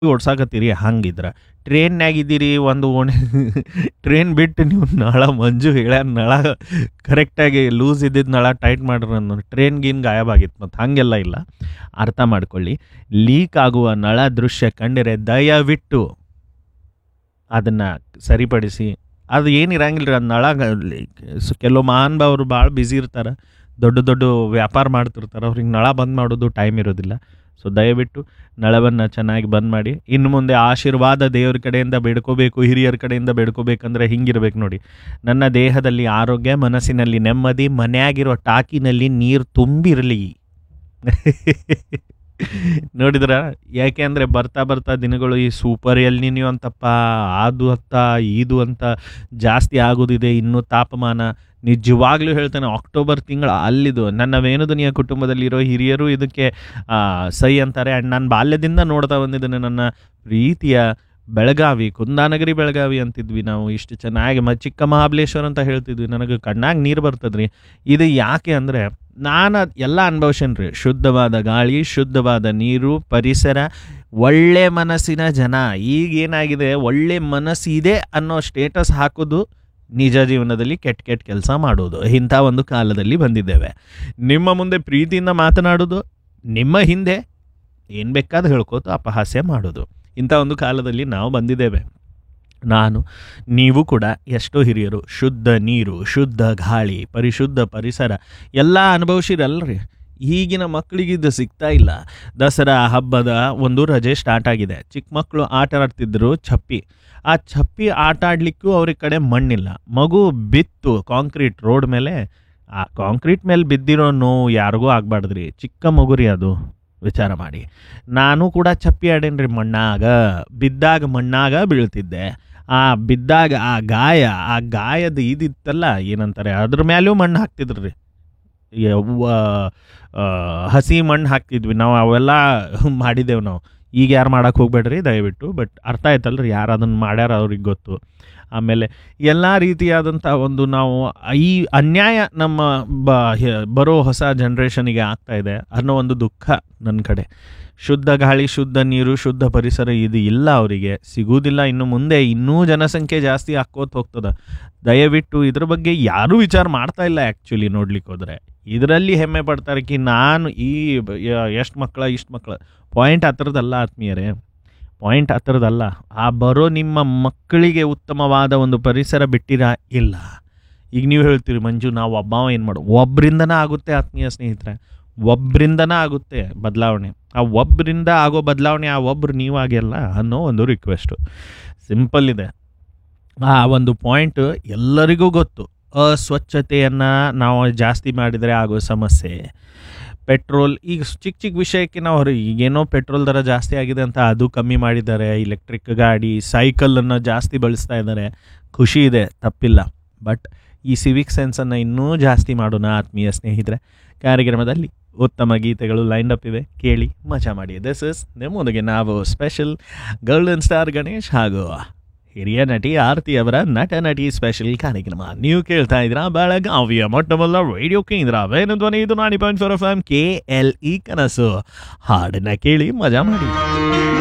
ಓಡ್ಸಾಕತ್ತೀರಿ ಹಂಗಿದ್ರ ಟ್ರೈನ್ಯಾಗ ಇದ್ದೀರಿ ಒಂದು ಓಣಿ ಟ್ರೈನ್ ಬಿಟ್ಟು ನೀವು ನಳ ಮಂಜು ಹೇಳ್ಯಾರ ನಳ ಕರೆಕ್ಟಾಗಿ ಲೂಸ್ ಇದ್ದಿದ್ದು ನಳ ಟೈಟ್ ಮಾಡ್ರಿ ಅನ್ನೋ ಟ್ರೈನ್ ಗೀನ್ ಗಾಯಬಾಗಿತ್ತು ಮತ್ತು ಹಾಗೆಲ್ಲ ಇಲ್ಲ ಅರ್ಥ ಮಾಡ್ಕೊಳ್ಳಿ ಲೀಕ್ ಆಗುವ ನಳ ದೃಶ್ಯ ಕಂಡಿರೆ ದಯವಿಟ್ಟು ಅದನ್ನು ಸರಿಪಡಿಸಿ ಅದು ಏನಿರಂಗಿಲ್ಲ ರೀ ಅದು ನಳ ಸ- ಕೆಲವು ಮಹಾನುಭಾವರು ಭಾಳ ಬ್ಯುಸಿ ಇರ್ತಾರೆ ದೊಡ್ಡ ದೊಡ್ಡ ವ್ಯಾಪಾರ ಮಾಡ್ತಿರ್ತಾರೆ ಅವ್ರಿಗೆ ನಳ ಬಂದ್ ಮಾಡೋದು ಟೈಮ್ ಇರೋದಿಲ್ಲ ಸೊ ದಯವಿಟ್ಟು ನಳವನ್ನು ಚೆನ್ನಾಗಿ ಬಂದ್ ಮಾಡಿ ಇನ್ನು ಮುಂದೆ ಆಶೀರ್ವಾದ ದೇವ್ರ ಕಡೆಯಿಂದ ಬೇಡ್ಕೋಬೇಕು ಹಿರಿಯರ ಕಡೆಯಿಂದ ಬೇಡ್ಕೋಬೇಕಂದ್ರೆ ಹಿಂಗಿರ್ಬೇಕು ನೋಡಿ ನನ್ನ ದೇಹದಲ್ಲಿ ಆರೋಗ್ಯ ಮನಸ್ಸಿನಲ್ಲಿ ನೆಮ್ಮದಿ ಮನೆಯಾಗಿರೋ ಟಾಕಿನಲ್ಲಿ ನೀರು ತುಂಬಿರಲಿ ನೋಡಿದ್ರ ಯಾಕೆ ಅಂದರೆ ಬರ್ತಾ ಬರ್ತಾ ದಿನಗಳು ಈ ಸೂಪರ್ ಎಲ್ನಿನ್ಯೂ ಅಂತಪ್ಪ ಅದು ಅಂತ ಇದು ಅಂತ ಜಾಸ್ತಿ ಆಗೋದಿದೆ ಇನ್ನೂ ತಾಪಮಾನ ನಿಜವಾಗ್ಲೂ ಹೇಳ್ತೇನೆ ಅಕ್ಟೋಬರ್ ತಿಂಗಳ ಅಲ್ಲಿದು ನನ್ನ ವೇಣುದುನಿಯ ಕುಟುಂಬದಲ್ಲಿರೋ ಹಿರಿಯರು ಇದಕ್ಕೆ ಆ, ಸೈ ಅಂತಾರೆ ಆ್ಯಂಡ್ ನಾನು ಬಾಲ್ಯದಿಂದ ನೋಡ್ತಾ ಬಂದಿದ್ದೇನೆ ನನ್ನ ಪ್ರೀತಿಯ ಬೆಳಗಾವಿ ಕುಂದಾನಗರಿ ಬೆಳಗಾವಿ ಅಂತಿದ್ವಿ ನಾವು ಇಷ್ಟು ಚೆನ್ನಾಗಿ ಮ ಚಿಕ್ಕ ಮಹಾಬಲೇಶ್ವರ ಅಂತ ಹೇಳ್ತಿದ್ವಿ ನನಗೆ ಕಣ್ಣಾಗ ನೀರು ಬರ್ತದ್ರಿ ಇದು ಯಾಕೆ ಅಂದರೆ ನಾನು ಅದ್ ಎಲ್ಲ ಅನುಭವಿಸೇನಿ ರೀ ಶುದ್ಧವಾದ ಗಾಳಿ ಶುದ್ಧವಾದ ನೀರು ಪರಿಸರ ಒಳ್ಳೆ ಮನಸ್ಸಿನ ಜನ ಈಗ ಏನಾಗಿದೆ ಒಳ್ಳೆ ಮನಸ್ಸಿದೆ ಅನ್ನೋ ಸ್ಟೇಟಸ್ ಹಾಕೋದು ನಿಜ ಜೀವನದಲ್ಲಿ ಕೆಟ್ಟ ಕೆಟ್ಟ ಕೆಲಸ ಮಾಡೋದು ಇಂಥ ಒಂದು ಕಾಲದಲ್ಲಿ ಬಂದಿದ್ದೇವೆ ನಿಮ್ಮ ಮುಂದೆ ಪ್ರೀತಿಯಿಂದ ಮಾತನಾಡೋದು ನಿಮ್ಮ ಹಿಂದೆ ಏನು ಬೇಕಾದ ಹೇಳ್ಕೋತ ಅಪಹಾಸ್ಯ ಮಾಡೋದು ಇಂಥ ಒಂದು ಕಾಲದಲ್ಲಿ ನಾವು ಬಂದಿದ್ದೇವೆ ನಾನು ನೀವು ಕೂಡ ಎಷ್ಟೋ ಹಿರಿಯರು ಶುದ್ಧ ನೀರು ಶುದ್ಧ ಗಾಳಿ ಪರಿಶುದ್ಧ ಪರಿಸರ ಎಲ್ಲ ಅನುಭವಿಸಿರಲ್ರಿ ಈಗಿನ ಮಕ್ಕಳಿಗೆ ಇದು ಸಿಗ್ತಾ ಇಲ್ಲ ದಸರಾ ಹಬ್ಬದ ಒಂದು ರಜೆ ಸ್ಟಾರ್ಟ್ ಆಗಿದೆ ಚಿಕ್ಕ ಮಕ್ಕಳು ಆಟ ಆಡ್ತಿದ್ರು ಚಪ್ಪಿ ಆ ಚಪ್ಪಿ ಆಟ ಆಡಲಿಕ್ಕೂ ಅವ್ರ ಕಡೆ ಮಣ್ಣಿಲ್ಲ ಮಗು ಬಿತ್ತು ಕಾಂಕ್ರೀಟ್ ರೋಡ್ ಮೇಲೆ ಆ ಕಾಂಕ್ರೀಟ್ ಮೇಲೆ ಬಿದ್ದಿರೋ ನೋವು ಯಾರಿಗೂ ಆಗ್ಬಾರ್ದ್ರಿ ಚಿಕ್ಕ ಮಗುರಿ ಅದು ವಿಚಾರ ಮಾಡಿ ನಾನು ಕೂಡ ಚಪ್ಪಿ ಆಡೇನ್ರಿ ಮಣ್ಣಾಗ ಬಿದ್ದಾಗ ಮಣ್ಣಾಗ ಬೀಳ್ತಿದ್ದೆ ಆ ಬಿದ್ದಾಗ ಆ ಗಾಯ ಆ ಗಾಯದ ಇದಿತ್ತಲ್ಲ ಏನಂತಾರೆ ಅದ್ರ ಮ್ಯಾಲೂ ಮಣ್ಣು ಹಾಕ್ತಿದ್ರು ರೀ ಹಸಿ ಮಣ್ಣು ಹಾಕ್ತಿದ್ವಿ ನಾವು ಅವೆಲ್ಲ ಮಾಡಿದ್ದೇವೆ ನಾವು ಈಗ ಯಾರು ಮಾಡಕ್ಕೆ ಹೋಗ್ಬೇಡ್ರಿ ದಯವಿಟ್ಟು ಬಟ್ ಅರ್ಥ ಆಯ್ತಲ್ರಿ ಯಾರು ಅದನ್ನು ಮಾಡ್ಯಾರ ಅವ್ರಿಗೆ ಗೊತ್ತು ಆಮೇಲೆ ಎಲ್ಲ ರೀತಿಯಾದಂಥ ಒಂದು ನಾವು ಈ ಅನ್ಯಾಯ ನಮ್ಮ ಬ ಹೆ- ಬರೋ ಹೊಸ ಜನ್ರೇಷನಿಗೆ ಆಗ್ತಾ ಇದೆ ಅನ್ನೋ ಒಂದು ದುಃಖ ನನ್ನ ಕಡೆ ಶುದ್ಧ ಗಾಳಿ ಶುದ್ಧ ನೀರು ಶುದ್ಧ ಪರಿಸರ ಇದು ಇಲ್ಲ ಅವರಿಗೆ ಸಿಗುವುದಿಲ್ಲ ಇನ್ನು ಮುಂದೆ ಇನ್ನೂ ಜನಸಂಖ್ಯೆ ಜಾಸ್ತಿ ಆಕ್ಕೋತ ಹೋಗ್ತದೆ ದಯವಿಟ್ಟು ಇದ್ರ ಬಗ್ಗೆ ಯಾರೂ ವಿಚಾರ ಮಾಡ್ತಾ ಇಲ್ಲ ಆ್ಯಕ್ಚುಲಿ ನೋಡ್ಲಿಕ್ಕೆ ಹೋದರೆ ಇದರಲ್ಲಿ ಹೆಮ್ಮೆ ಪಡ್ತಾರೆ ಕಿ ನಾನು ಈ ಎಷ್ಟು ಮಕ್ಕಳ ಇಷ್ಟು ಮಕ್ಕಳ ಪಾಯಿಂಟ್ ಆ ಥರದ್ದಲ್ಲ ಆತ್ಮೀಯರೇ ಪಾಯಿಂಟ್ ಆ ಥರದ್ದಲ್ಲ ಆ ಬರೋ ನಿಮ್ಮ ಮಕ್ಕಳಿಗೆ ಉತ್ತಮವಾದ ಒಂದು ಪರಿಸರ ಬಿಟ್ಟಿರಾ ಇಲ್ಲ ಈಗ ನೀವು ಹೇಳ್ತೀರಿ ಮಂಜು ನಾವು ಒಬ್ಬವ ಏನು ಮಾಡು ಒಬ್ಬರಿಂದನೇ ಆಗುತ್ತೆ ಆತ್ಮೀಯ ಸ್ನೇಹಿತರೆ ಒಬ್ಬರಿಂದನೇ ಆಗುತ್ತೆ ಬದಲಾವಣೆ ಆ ಒಬ್ಬರಿಂದ ಆಗೋ ಬದಲಾವಣೆ ಆ ಒಬ್ರು ನೀವಾಗಿಲ್ಲ ಅನ್ನೋ ಒಂದು ರಿಕ್ವೆಸ್ಟು ಸಿಂಪಲ್ ಇದೆ ಆ ಒಂದು ಪಾಯಿಂಟ್ ಎಲ್ಲರಿಗೂ ಗೊತ್ತು ಅಸ್ವಚ್ಛತೆಯನ್ನು ನಾವು ಜಾಸ್ತಿ ಮಾಡಿದರೆ ಆಗೋ ಸಮಸ್ಯೆ ಪೆಟ್ರೋಲ್ ಈಗ ಚಿಕ್ಕ ಚಿಕ್ಕ ವಿಷಯಕ್ಕೆ ನಾವು ಹೊರ ಈಗೇನೋ ಪೆಟ್ರೋಲ್ ದರ ಜಾಸ್ತಿ ಆಗಿದೆ ಅಂತ ಅದು ಕಮ್ಮಿ ಮಾಡಿದ್ದಾರೆ ಇಲೆಕ್ಟ್ರಿಕ್ ಗಾಡಿ ಸೈಕಲನ್ನು ಜಾಸ್ತಿ ಬಳಸ್ತಾ ಇದ್ದಾರೆ ಖುಷಿ ಇದೆ ತಪ್ಪಿಲ್ಲ ಬಟ್ ಈ ಸಿವಿಕ್ ಸೆನ್ಸನ್ನು ಇನ್ನೂ ಜಾಸ್ತಿ ಮಾಡೋಣ ಆತ್ಮೀಯ ಸ್ನೇಹಿತರೆ ಕಾರ್ಯಕ್ರಮದಲ್ಲಿ ಉತ್ತಮ ಗೀತೆಗಳು ಲೈನ್ ಅಪ್ ಇವೆ ಕೇಳಿ ಮಜಾ ಮಾಡಿ ದಿಸ್ ಇಸ್ ನಿಮ್ಮೊಂದಿಗೆ ನಾವು ಸ್ಪೆಷಲ್ ಗೋಲ್ಡನ್ ಸ್ಟಾರ್ ಗಣೇಶ್ ಹಾಗೂ ಹಿರಿಯ ನಟಿ ಆರತಿ ಅವರ ನಟ ನಟಿ ಸ್ಪೆಷಲ್ ಕಾರ್ಯಕ್ರಮ ನೀವು ಕೇಳ್ತಾ ಇದ್ದೀರಾ ಬೆಳಗಾವಿಯ ಮೊಟ್ಟ ಮೊದಲ ರೇಡಿಯೋ ಕೇಂದ್ರ ವೇಣು ಧ್ವನಿ ಇದು ನಾಡಿ point four F M K L E ಕನಸು ಹಾಡನ್ನ ಕೇಳಿ ಮಜಾ ಮಾಡಿ